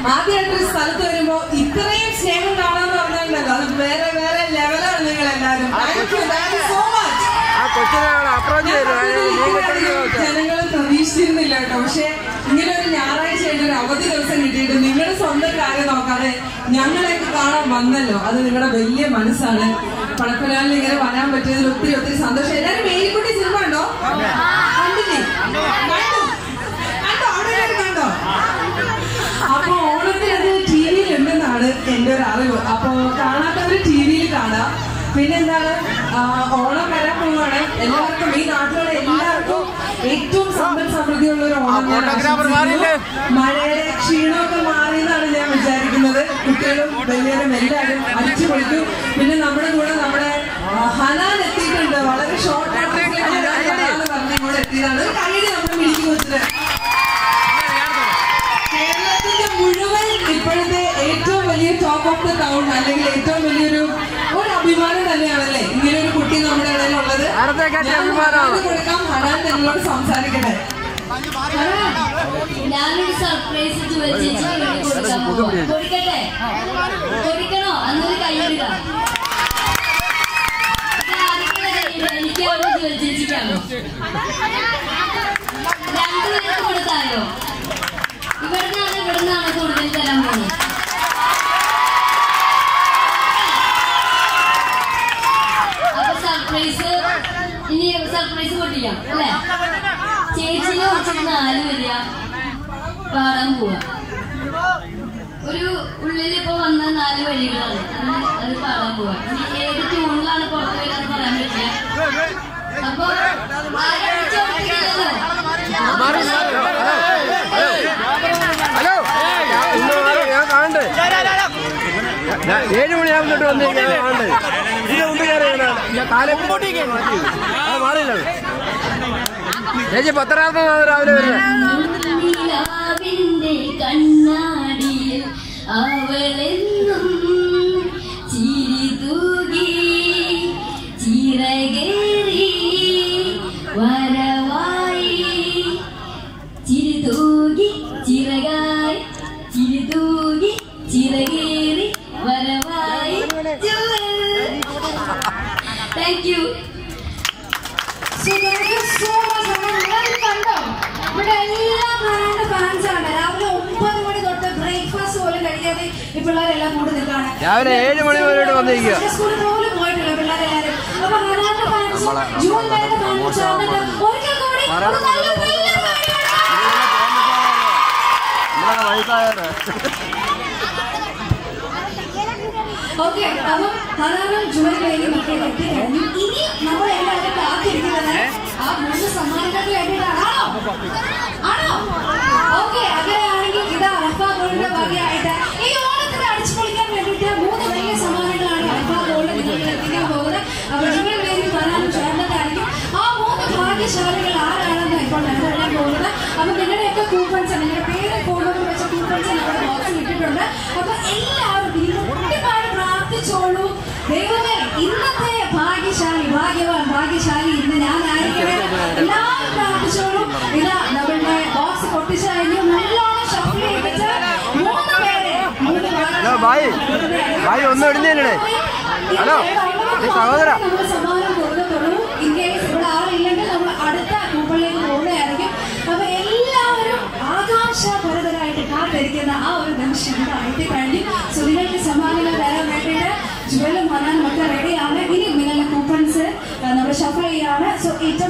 ആദ്യമായിട്ട് ഒരു സ്ഥലത്ത് വരുമ്പോ ഇത്രയും സ്നേഹം കാണാന്ന് പറഞ്ഞാലുണ്ടല്ലോ അത് വേറെ വേറെ ലെവലാണ് നിങ്ങൾ എല്ലാവരും thank you thank you so much ആ കൊച്ചിനെ അപ്രോച്ച് ചെയ്തു ജനങ്ങൾ പ്രതീക്ഷിച്ചിരുന്നില്ല കേട്ടോ പക്ഷെ ഇങ്ങനെ ഒരു ഞായറാഴ്ച ആയിട്ട് ഒരു അവധി ദിവസം കിട്ടിയിട്ട് നിങ്ങളുടെ സ്വന്തം കാര്യം നോക്കാതെ ഞങ്ങളെയൊക്കെ കാണാൻ വന്നല്ലോ അത് നിങ്ങളുടെ വലിയ മനസ്സാണ് പടക്കുലാലിൽ ഇങ്ങനെ വരാൻ പറ്റിയതിൽ ഒത്തിരി ഒത്തിരി സന്തോഷം എല്ലാവരും മേരിക്കുട്ടി സിനിമ ഉണ്ടോ കണ്ടില്ലേ കണ്ടു കണ്ടോ അവിടെ എല്ലാവരും കണ്ടോ അപ്പൊ ഓണത്തിന് അത് ടി വിയിൽ ഉണ്ടെന്നാണ് എന്റെ ഒരു അറിവ് അപ്പൊ കാണാത്തവര് ടി വിയിൽ കാണാം പിന്നെന്താണ് ആ, ഓണം വരാൻ പോവാണ് എല്ലാവർക്കും ഈ നാട്ടിലുള്ള എല്ലാവർക്കും ഏറ്റവും സമ്പൽ സമൃദ്ധിയുള്ള ഒരു ഓണം ഞാൻ ആശംസിക്കുന്നു. മഴയുടെ ക്ഷീണമൊക്കെ മാറിയെന്നാണ് ഞാൻ വിചാരിക്കുന്നത് കുട്ടികളും വലിയവരും എല്ലാവരും അടിച്ചു പൊളിക്കും പിന്നെ നമ്മുടെ കൂടെ നമ്മുടെ ആ, ഹനാൻ എത്തിയിട്ടുണ്ട് വളരെ ഷോർട്ട് എന്ന് പറഞ്ഞ കൂടെ എത്തിയതാണ് ഒരു കൈയ്യടി നമ്മൾ മിടിക്കും വെച്ചിട്ട് കേരളത്തിന്റെ മുഴുവൻ ഇപ്പോഴത്തെ ഏറ്റവും വലിയ ടോപ്പ് ഓഫ് ദ ടൗൺ അല്ലെങ്കിൽ ഏറ്റവും വലിയൊരു ഒരു അഭിമാനം തന്നെയാണല്ലേ ഇങ്ങനെ ഒരു കുട്ടി നമ്മുടെ ഇടയിലുള്ളത് അടുത്തേക്കാട്ടി ഞാൻ അഭിമാനമാണ്. ഹനാന് കൊടുക്കാം ഹനാൻ നിങ്ങളോട് സംസാരിക്കട്ടെ ഞാനൊരു സർപ്രൈസ് ജുവൽ ചേച്ചിക്ക് വേണ്ടി കൊടുക്കാൻ പോവാ. കൊടുക്കട്ടെ കൊടുക്കണോ അന്നൊരു കൈയെടുക്കാം എനിക്കാണോ ജുവൽ ചേച്ചിക്കാണോ രണ്ടുപേർക്ക് കൊടുത്താലോ ഇവിടുന്നാണ് ഇവിടുന്നാണ് കൂടുതൽ തരാൻ പോകുന്നത് അപ്പൊ സർപ്രൈസ് ഇനി സർപ്രൈസ് പൊട്ടിക്കാം അല്ലേ ചേച്ചിനെ കുറിച്ച് നാല് വരിക പാടാൻ പോവാ ഒരു ഉള്ളിൽ ഇപ്പൊ വന്ന നാല് വരികളാണ് അത് അത് പാടാൻ പോവാ ഇനി ഏത് ട്യൂണിലാണ് പുറത്ത് വരാന്ന് പറയാൻ പറ്റില്ല അപ്പൊ ആരും ചോദിക്കില്ലല്ലോ ഹലോ ഇന്ന് മാറി, ഞാൻ കാണണ്ടേ ഞാൻ ഏഴ് മണിയാകുന്നിട്ട് വന്നിരിക്കാൻ കാണണ്ടേ ഇതിന് മുമ്പ് കയറി ഞാൻ കാലം ആ മാറിയില്ല ചേച്ചി പത്തനാമത്തെ രാവിലെ വരുന്നത് നിലാവിന്റെ കണ്ണാടിയിൽ അവളെന്നും ചിരി തൂകി ചിറകേറി വരവായി ചിരി തൂകി ചിറകായി ചിരി തൂകി ചിറകേറി വരവായി thank you So thank you so much. നമ്മൾ എല്ലാവരും കണ്ടോ ഇവിടെ എല്ലാം കാണേണ്ട ഫാൻസ് ആണ് രാവിലെ ഒമ്പത് മണി തൊട്ട് ബ്രേക്ക്ഫാസ്റ്റ് പോലും കഴിക്കാതെ ഈ പിള്ളേരെല്ലാം കൂടി നിൽക്കാണ് രാവിലെ ഏഴ് മണി വരെ ഇവിടെ വന്നിരിക്കുക സ്കൂളിൽ പോലും പോയിട്ടില്ല പിള്ളേരെല്ലാരും അപ്പൊ ഹനാന്റെ ഫാൻസും ജൂൺ വരെ ഫാൻസും ചേർന്നിട്ട് ഒരിക്കൽ കൂടി ഒരു നല്ല വലിയ ഓക്കെ അപ്പം ഹനാനും ജുവലിലേക്കും ഒക്കെ എത്തിക്കഴിഞ്ഞു ഇനി നമ്മൾ എല്ലാവരും കാത്തിരിക്കുന്നത് ആ മൂന്ന് സമ്മാനങ്ങൾക്ക് വേണ്ടിയിട്ടാണ് ആണോ ആണോ ഓക്കെ അങ്ങനെയാണെങ്കിൽ ഇതാ അൽഫ ഗോൾഡിന്റെ വകയായിട്ട് ഈ ഓണത്തിന് അടിച്ചു പൊളിക്കാൻ വേണ്ടിയിട്ട് മൂന്ന് വലിയ സമ്മാനങ്ങളാണ് അൽഫ ഗോൾഡ് നിങ്ങൾക്ക് എത്തിക്കാൻ പോകുന്നത് അപ്പോൾ ജുവലിലേക്കും ഹനാനും ചേർന്നതായിരിക്കും ആ മൂന്ന് ഭാഗ്യശാലികൾ ആരാണെന്ന് ഇപ്പോൾ കണ്ടുപിടിക്കാൻ പോകുന്നത് അപ്പൊ നിങ്ങളുടെയൊക്കെ കൂപ്പൺസ് നിങ്ങളുടെ പേര് ഫോൺ നമ്പർ വെച്ച കൂപ്പൺസ് നമ്മുടെ ബോക്സിൽ ഇട്ടിട്ടുണ്ട് അപ്പൊ എല്ലാവരും ഇരുപത്തിപാട് പ്രാർത്ഥിച്ചോളൂ ദൈവമേ ഇന്നത്തെ ഭാഗ്യശാലി ഭാഗ്യവാൻ ഭാഗ്യശാലി ഇന്ന് ഞാനായിരിക്കണേ എല്ലാവരും പ്രാർത്ഥിച്ചോളൂ ഇതാ നമ്മളുടെ ബോക്സ് പൊട്ടിച്ചു കഴിഞ്ഞു നല്ലോണം ഷഫിൾ ചെയ്തിട്ട് മൂന്ന് പേരെ മൂന്ന് ഹലോ ബായ് ബായ് ഒന്ന് ഇടുന്നേനെ ഹലോ ഈ സഹോദര നമ്മൾ സമ്മാനം കൊടുക്കത്തുള്ളൂ ഇൻ കേസ് ഇവിടെ ആളില്ലെങ്കിൽ നമ്മൾ അടുത്ത കൂപ്പണിലേക്ക് പോകുന്നതായിരിക്കും അപ്പൊ എല്ലാവരും ആകാശഭരിതരായിട്ട് കാത്തിരിക്കുന്ന ആ ഒരു നിമിഷം ഇവിടെ എത്തിക്കഴിഞ്ഞു സോ നിങ്ങൾക്ക് സമ്മാനങ്ങൾ തരാൻ വേണ്ടിയിട്ട് ജുവലും വന്നാലും ഒക്കെ റെഡിയാണ് ഇനി നിങ്ങളുടെ കൂപ്പൺസ് നമ്മൾ ഷഫിൾ ചെയ്യാണ് സോ ഏറ്റവും